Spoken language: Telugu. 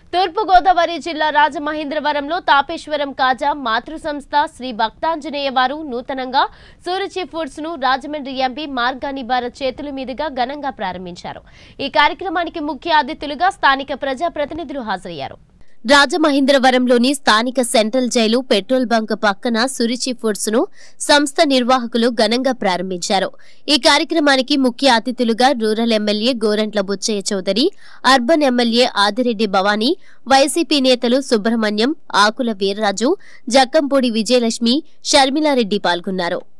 తూర్పుగోదావరి జిల్లా రాజమహేంద్రవరంలో తాపేశ్వరం కాజా మాతృ సంస్థ శ్రీ భక్తాంజనేయ వారు నూతనంగా సూరుచి ఫుడ్స్ ను రాజమండ్రి ఎంపీ మార్గాని భారత్ చేతుల మీదుగా ఘనంగా ప్రారంభించారు ఈ కార్యక్రమానికి ముఖ్య అతిథులుగా స్థానిక ప్రజాప్రతినిధులు హాజరయ్యారు రాజమహేంద్రవరంలోని స్థానిక సెంట్రల్ జైలు పెట్రోల్ బంక్ పక్కన సురుచి ఫుడ్స్ ను సంస్థ నిర్వాహకులు ఘనంగా ప్రారంభించారు ఈ కార్యక్రమానికి ముఖ్య అతిథులుగా rural MLA Gorantla Butchaiah Chowdary urban MLA Adireddy Bhavani YCP నేతలు సుబ్రహ్మణ్యం ఆకుల వీర్రాజు జక్కంపూడి విజయలక్ష్మి షర్మిలారెడ్డి పాల్గొన్నారు